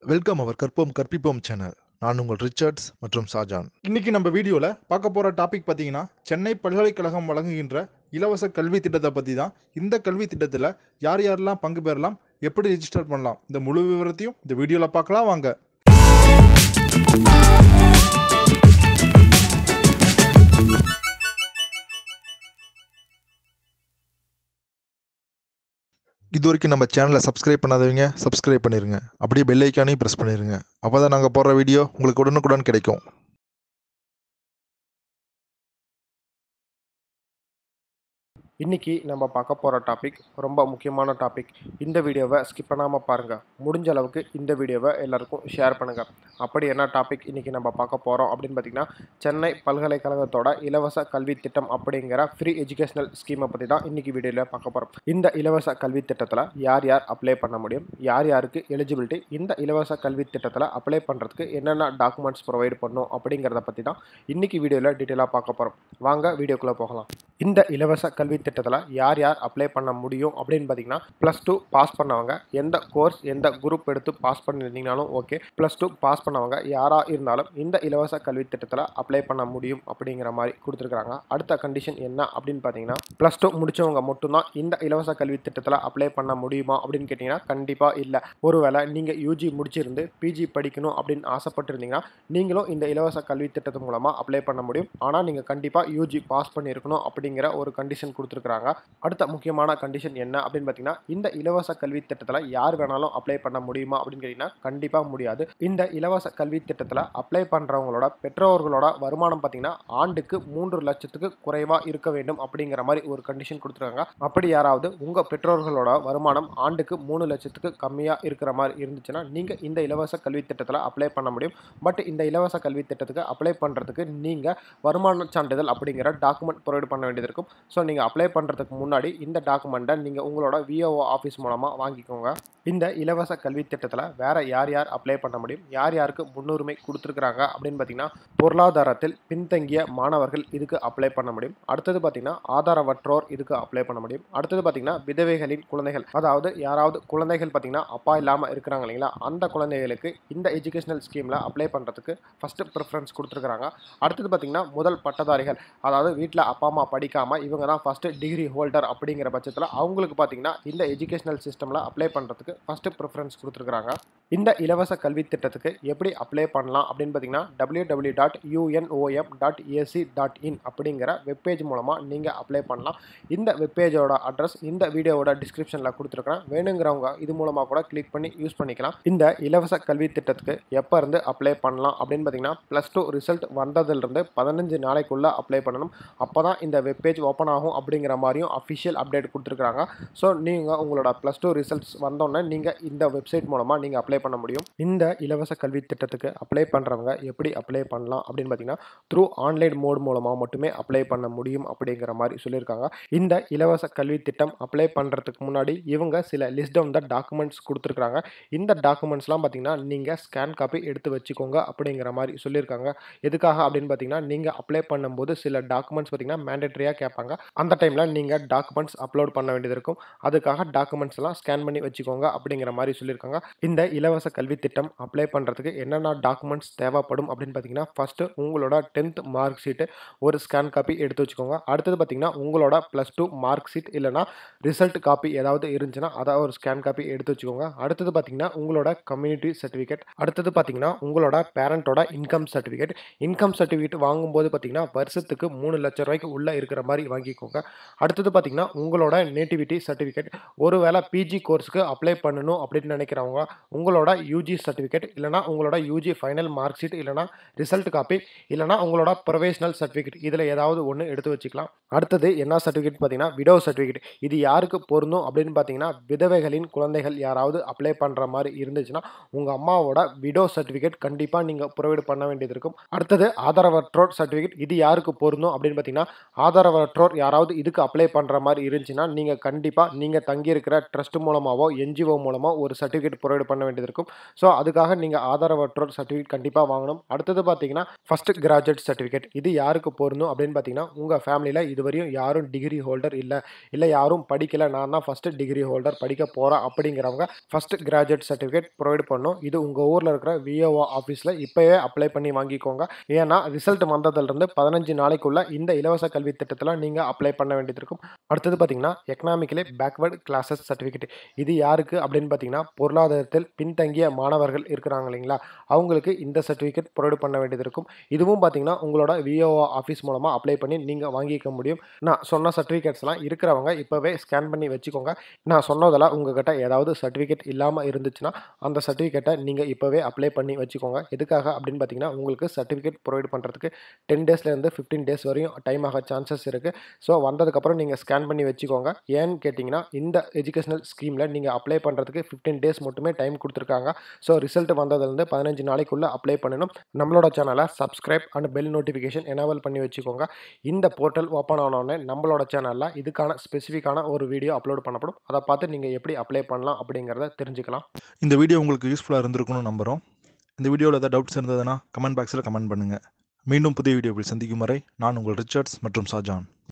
welcome அவர் கற்போம் கற்பிப்போம் channel நான் உங்கள் ரிச்சர்ட்ஸ் மற்றும் ஷாஜான் இன்னைக்கு நம்ம வீடியோவில் பார்க்க போகிற டாபிக் பார்த்தீங்கன்னா சென்னை பல்கலைக்கழகம் வழங்குகின்ற இலவச கல்வி திட்டத்தை பற்றி தான் இந்த கல்வி திட்டத்தில் யார் யாரெல்லாம் பங்கு பெறலாம் எப்படி ரிஜிஸ்டர் பண்ணலாம் இந்த முழு விவரத்தையும் இந்த வீடியோவில் பார்க்கலாம் வாங்க இது வரைக்கும் நம்ம சேனலை சப்ஸ்கிரைப் பண்ணாதவங்க சப்ஸ்கிரைப் பண்ணிருங்க அப்படியே பெல் ஐக்கானையும் ப்ரெஸ் பண்ணிருங்க அப்போ தான் நாங்கள் போடுற வீடியோ உங்களுக்கு உடனுக்குடன் கிடைக்கும் இன்னைக்கு நம்ம பார்க்க போகிற டாபிக் ரொம்ப முக்கியமான டாபிக் இந்த வீடியோவை ஸ்கிப் பண்ணாமல் பாருங்கள் முடிஞ்ச அளவுக்கு இந்த வீடியோவை எல்லாருக்கும் ஷேர் பண்ணுங்கள் அப்படி என்ன டாபிக் இன்னைக்கு நம்ம பார்க்க போகிறோம் அப்படின்னு பார்த்தீங்கன்னா சென்னை பல்கலைக்கழகத்தோட இலவச கல்வி திட்டம் அப்படிங்கிற ஃப்ரீ எஜுகேஷனல் ஸ்கீமை பற்றி தான் இன்னைக்கு வீடியோவில் பார்க்க போகிறோம் இந்த இலவச கல்வி திட்டத்தில் யார் யார் அப்ளை பண்ண முடியும் யார் யாருக்கு எலிஜிபிலிட்டி இந்த இலவச கல்வி திட்டத்தில் அப்ளை பண்ணுறதுக்கு என்னென்ன டாக்குமெண்ட்ஸ் ப்ரொவைட் பண்ணும் அப்படிங்கிறத பற்றி தான் இன்னைக்கு வீடியோவில் டீட்டெயிலாக பார்க்க போகிறோம் வாங்க வீடியோக்குள்ளே போகலாம் இந்த இலவச கல்வி திட்டத்தில் யார் யார் அப்ளை பண்ண முடியும் அப்படின்னு பார்த்தீங்கன்னா ப்ளஸ் டூ பாஸ் பண்ணவங்க எந்த கோர்ஸ் எந்த குரூப் எடுத்து பாஸ் பண்ணியிருந்தீங்கனாலும் ஓகே ப்ளஸ் டூ பாஸ் பண்ணவங்க யாராக இருந்தாலும் இந்த இலவச கல்வி திட்டத்தில் அப்ளை பண்ண முடியும் அப்படிங்கிற மாதிரி கொடுத்துருக்காங்க அடுத்த கண்டிஷன் என்ன அப்படின்னு பார்த்தீங்கன்னா ப்ளஸ் டூ முடிச்சவங்க மட்டும்தான் இந்த இலவச கல்வி திட்டத்தில் அப்ளை பண்ண முடியுமா அப்படின்னு கேட்டிங்கன்னா கண்டிப்பாக இல்லை ஒருவேளை நீங்கள் யூஜி முடிச்சிருந்து பிஜி படிக்கணும் அப்படின்னு ஆசைப்பட்டிருந்தீங்கன்னா நீங்களும் இந்த இலவச கல்வி திட்டத்து மூலமாக அப்ளை பண்ண முடியும் ஆனால் நீங்கள் கண்டிப்பாக யூஜி பாஸ் பண்ணியிருக்கணும் அப்படிங்கிற ஒரு கண்டிஷன் கொடுத்துருக்குறாங்க அடுத்த முக்கியமான கண்டிஷன் என்ன அப்படின்னு பார்த்தீங்கன்னா இந்த இலவச கல்வி திட்டத்தில் யார் வேணாலும் அப்ளை பண்ண முடியுமா அப்படின்னு கேட்டிங்கன்னா கண்டிப்பாக முடியாது இந்த இலவச கல்வி திட்டத்தில் அப்ளை பண்ணுறவங்களோட பெற்றோர்களோட வருமானம் பார்த்தீங்கன்னா ஆண்டுக்கு மூன்று லட்சத்துக்கு குறைவாக இருக்க வேண்டும் அப்படிங்கிற மாதிரி ஒரு கண்டிஷன் கொடுத்துருக்காங்க அப்படி யாராவது உங்கள் பெற்றோர்களோட வருமானம் ஆண்டுக்கு மூணு லட்சத்துக்கு கம்மியாக இருக்கிற மாதிரி இருந்துச்சுன்னா நீங்கள் இந்த இலவச கல்வி திட்டத்தில் அப்ளை பண்ண முடியும் பட் இந்த இலவச கல்வி திட்டத்துக்கு அப்ளை பண்ணுறதுக்கு நீங்கள் வருமான சான்றிதழ் அப்படிங்கிற டாக்குமெண்ட் ப்ரொவைட் பண்ண வேண்டியது இருக்கும் ஸோ நீங்கள் அப்ளை பண்ணுறதுக்கு முன்னாடி இந்த டாக்குமெண்ட்டை நீங்கள் உங்களோட விஓஓ ஆஃபீஸ் மூலமாக வாங்கிக்கோங்க இந்த இலவச கல்வி திட்டத்தில் வேறு யார் யார் அப்ளை பண்ண முடியும் யார் யாருக்கு முன்னுரிமை கொடுத்துருக்குறாங்க அப்படின்னு பார்த்தீங்கன்னா பொருளாதாரத்தில் பின்தங்கிய மாணவர்கள் இதுக்கு அப்ளை பண்ண முடியும் அடுத்தது பார்த்தீங்கன்னா ஆதாரவற்றோர் இதுக்கு அப்ளை பண்ண முடியும் அடுத்தது பார்த்தீங்கன்னா விதவைகளின் குழந்தைகள் அதாவது யாராவது குழந்தைகள் பார்த்தீங்கன்னா அப்பா இல்லாமல் இருக்கிறாங்க இல்லைங்களா அந்த குழந்தைகளுக்கு இந்த எஜுகேஷனல் ஸ்கீமில் அப்ளை பண்ணுறதுக்கு ஃபஸ்ட்டு ப்ரிஃபரன்ஸ் கொடுத்துருக்குறாங்க அடுத்தது பார்த்தீங்கன்னா முதல் பட்டதாரிகள் அதாவது வீட்டில் அப்பா அம்மா படிக்காமல் இவங்க தான் ஃபஸ்ட்டு டிகிரி ஹோல்டர் அப்படிங்கிற பட்சத்தில் அவங்களுக்கு பார்த்தீங்கன்னா இந்த எஜுகேஷனல் சிஸ்டமில் அப்ளை பண்ணுறதுக்கு ஃபஸ்ட்டு ப்ரிஃபரன்ஸ் கொடுத்துருக்குறாங்க இந்த இலவச கல்வி திட்டத்துக்கு எப்படி அப்ளை பண்ணலாம் அப்படின்னு பார்த்தீங்கன்னா W W dot UNOM dot AC dot in அப்படிங்கிற வெப்பேஜ் மூலமாக நீங்கள் அப்ளை பண்ணலாம் இந்த வெப்பேஜோட அட்ரஸ் இந்த வீடியோவோட டிஸ்கிரிப்ஷனில் கொடுத்துருக்குறேன் வேணுங்கிறவங்க இது மூலமாக கூட கிளிக் பண்ணி யூஸ் பண்ணிக்கலாம் இந்த இலவச கல்வி திட்டத்துக்கு எப்போ இருந்து அப்ளை பண்ணலாம் அப்படின்னு பார்த்தீங்கன்னா ப்ளஸ் டூ ரிசல்ட் வந்ததுலேருந்து பதினஞ்சு நாளைக்குள்ளே அப்ளை பண்ணணும் அப்போ தான் இந்த வெப்பேஜ் ஓப்பன் ஆகும் அப்படிங்கிற மாதிரியும் அஃபிஷியல் அப்டேட் கொடுத்துருக்குறாங்க ஸோ நீங்கள் உங்களோட ப்ளஸ் டூ ரிசல்ட்ஸ் வந்தோடனே நீங்கள் இந்த வெப்சைட் மூலமாக நீங்கள் அப்ளை பண்ண முடியும் இந்த இலவச கல்வி திட்டத்துக்கு அப்ளை பண்ணுறவங்க எப்படி அப்ளை பண்ணலாம் அப்படின்னு பார்த்தீங்கன்னா த்ரூ ஆன்லைன் மோட் மூலமாக மட்டுமே அப்ளை பண்ண முடியும் அப்படிங்கிற மாதிரி சொல்லியிருக்காங்க இந்த இலவச கல்வி திட்டம் அப்ளை பண்ணுறதுக்கு முன்னாடி இவங்க சில லிஸ்ட் ஆஃப் த டாக்குமெண்ட்ஸ் கொடுத்துருக்காங்க இந்த டாக்குமெண்ட்ஸ்லாம் பார்த்தீங்கன்னா நீங்கள் ஸ்கேன் காப்பி எடுத்து வச்சுக்கோங்க அப்படிங்கிற மாதிரி சொல்லியிருக்காங்க எதுக்காக அப்படின்னு பார்த்தீங்கன்னா நீங்கள் அப்ளை பண்ணும்போது சில டாக்குமெண்ட்ஸ் பார்த்தீங்கன்னா மேண்டேட்டரியாக கேட்பாங்க அந்த டைமில் நீங்கள் டாக்குமெண்ட்ஸ் அப்லோட் பண்ண வேண்டியது இருக்கும் அதுக்காக டாக்குமெண்ட்ஸ் எல்லாம் ஸ்கேன் பண்ணி வச்சுக்கோங்க அப்படிங்கிற மாதிரி சொல்லியிருக்காங்க இந்த இலவச கல்வி திட்டம் அப்ளை பண்ணுறதுக்கு என்னென்ன டாக்குமெண்ட்ஸ் தேவைப்படும் அப்படின்னு பார்த்தீங்கன்னா ஃபஸ்ட்டு உங்களோட டென்த் மார்க் ஷீட்டு ஒரு ஸ்கேன் காப்பி எடுத்து வச்சுக்கோங்க அடுத்தது பார்த்தீங்கன்னா உங்களோட ப்ளஸ் டூ மார்க் ஷீட் இல்லைனா ரிசல்ட் காப்பி ஏதாவது இருந்துச்சுன்னா அதை ஒரு ஸ்கேன் காப்பி எடுத்து வச்சுக்கோங்க அடுத்தது பார்த்தீங்கன்னா உங்களோட கம்யூனிட்டி சர்டிஃபிகேட் அடுத்தது பார்த்தீங்கன்னா உங்களோட பேரண்ட்டோட இன்கம் சர்டிஃபிகேட் இன்கம் சர்டிஃபிகேட் வாங்கும்போது பார்த்தீங்கன்னா வருஷத்துக்கு மூணு லட்சம் ரூபாய்க்கு உள்ளே இருக்கிற மாதிரி வாங்கிக்கோங்க அடுத்தது பார்த்தீங்கன்னா உங்களோட நேட்டிவிட்டி சர்டிஃபிகேட் ஒருவேளை பிஜி கோர்ஸுக்கு அப்ளை பண்ணணும் அப்படின்னு நினைக்கிறவங்க உங்களோட யூஜி சர்டிஃபிகேட் இல்லைனா உங்களோட யூஜி ஃபைனல் மார்க் ஷீட் இல்லைனா ரிசல்ட் காப்பி இல்லைனா உங்களோட ப்ரொஃபஷனல் சர்டிஃபிகேட் இதில் ஏதாவது ஒன்று எடுத்து வச்சுக்கலாம் அடுத்தது என்ன சர்டிஃபிகேட் பார்த்தீங்கன்னா விடோ சர்டிஃபிகேட் இது யாருக்கு பொருந்தும் அப்படின்னு பார்த்தீங்கன்னா விதவைகளின் குழந்தைகள் யாராவது அப்ளை பண்ணுற மாதிரி இருந்துச்சுன்னா உங்கள் அம்மாவோட விடோ சர்டிஃபிகேட் கண்டிப்பாக நீங்கள் ப்ரொவைட் பண்ண வேண்டியது இருக்கும் அடுத்தது ஆதரவற்றோர் சர்டிஃபிகேட் இது யாருக்கு பொருந்தும் அப்படின்னு பார்த்தீங்கன்னா ஆதரவற்றோர் யாராவது இதுக்கு இதுக்கு அப்ளை பண்ணுற மாதிரி இருந்துச்சுன்னா நீங்கள் கண்டிப்பாக நீங்கள் தங்கியிருக்கிற ட்ரஸ்ட் மூலமாகவோ என்ஜிஓ மூலமாக ஒரு சர்டிஃபிகேட் ப்ரொவைட் பண்ண வேண்டியது இருக்கும் ஸோ அதுக்காக நீங்கள் ஆதரவற்றோர் சர்டிஃபிகேட் கண்டிப்பாக வாங்கணும் அடுத்தது பார்த்தீங்கன்னா ஃபஸ்ட் கிராஜுவேட் சர்டிஃபிகேட் இது யாருக்கு பொருந்தும் அப்படின்னு பார்த்தீங்கன்னா உங்கள் ஃபேமிலியில் இதுவரையும் யாரும் டிகிரி ஹோல்டர் இல்லை இல்லை யாரும் படிக்கலை நான் தான் ஃபஸ்ட்டு டிகிரி ஹோல்டர் படிக்க போகிறேன் அப்படிங்கிறவங்க ஃபஸ்ட் கிராஜுவேட் சர்டிஃபிகேட் ப்ரொவைட் பண்ணும் இது உங்கள் ஊரில் இருக்கிற விஓஓ ஆஃபீஸில் இப்போவே அப்ளை பண்ணி வாங்கிக்கோங்க ஏன்னா ரிசல்ட் வந்ததுலேருந்து பதினஞ்சு நாளைக்குள்ள இந்த இலவச கல்வி திட்டத்தில் நீங்கள் அப்ளை பண்ண வேண்டியது இருக்கும் அடுத்தது பார்த்தீங்கன்னா எக்கனாமிக்கலி பேக்வேர்டு கிளாஸஸ் சர்டிஃபிகேட் இது யாருக்கு அப்படின்னு பார்த்தீங்கன்னா பொருளாதாரத்தில் பின்தங்கிய மாணவர்கள் இருக்கிறாங்க இல்லைங்களா அவங்களுக்கு இந்த சர்டிஃபிகேட் ப்ரொவைட் பண்ண வேண்டியது இருக்கும் இதுவும் பார்த்தீங்கன்னா உங்களோட விஓஓ ஆஃபீஸ் மூலமாக அப்ளை பண்ணி நீங்கள் வாங்கிக்க முடியும் நான் சொன்ன சர்டிஃபிகேட்ஸ்லாம் இருக்கிறவங்க இப்போவே ஸ்கேன் பண்ணி வச்சுக்கோங்க நான் சொன்னதில் உங்ககிட்ட ஏதாவது சர்டிஃபிகேட் இல்லாமல் இருந்துச்சுன்னா அந்த சர்டிஃபிகேட்டை நீங்கள் இப்போவே அப்ளை பண்ணி வச்சுக்கோங்க எதுக்காக அப்படின்னு பார்த்தீங்கன்னா உங்களுக்கு சர்டிஃபிகேட் ப்ரொவைட் பண்ணுறதுக்கு டென் டேஸ்லேருந்து ஃபிஃப்டீன் டேஸ் வரையும் டைம் ஆக சான்சஸ் இருக்குது ஸோ வந்ததுக்கப்புறம் நீங்கள் ஸ்கேன் பண்ணி வச்சுக்கோங்க ஏன்னு கேட்டிங்கன்னா இந்த எஜுகேஷனல் ஸ்கீமில் நீங்கள் அப்ளை பண்ணுறதுக்கு ஃபிஃப்டீன் டேஸ் மட்டுமே டைம் கொடுத்துருக்காங்க ஸோ ரிசல்ட் வந்ததுலேருந்து பதினஞ்சு நாளைக்குள்ளே அப்ளை பண்ணணும் நம்மளோட சேனலை subscribe and bell notification enable பண்ணி வச்சுக்கோங்க இந்த போர்ட்டல் ஓப்பன் ஆனோடனே நம்மளோட சேனலில் இதுக்கான ஸ்பெசிஃபிக்கான ஒரு வீடியோ அப்லோட் பண்ணப்படும் அதை பார்த்து நீங்கள் எப்படி அப்ளை பண்ணலாம் அப்படிங்கிறத தெரிஞ்சுக்கலாம் இந்த வீடியோ உங்களுக்கு யூஸ்ஃபுல்லாக இருந்திருக்கும்னு நம்புகிறோம் இந்த வீடியோவில் ஏதாவது டவுட்ஸ் இருந்ததுன்னா கமெண்ட் பாக்ஸில் கமெண்ட் பண்ணுங்கள் மீண்டும் புதிய வீடியோவில் சந்திக்கும் வரை நான் உங்கள் ரிச்சர்ட்ஸ் மற்றும் ஷாஜான்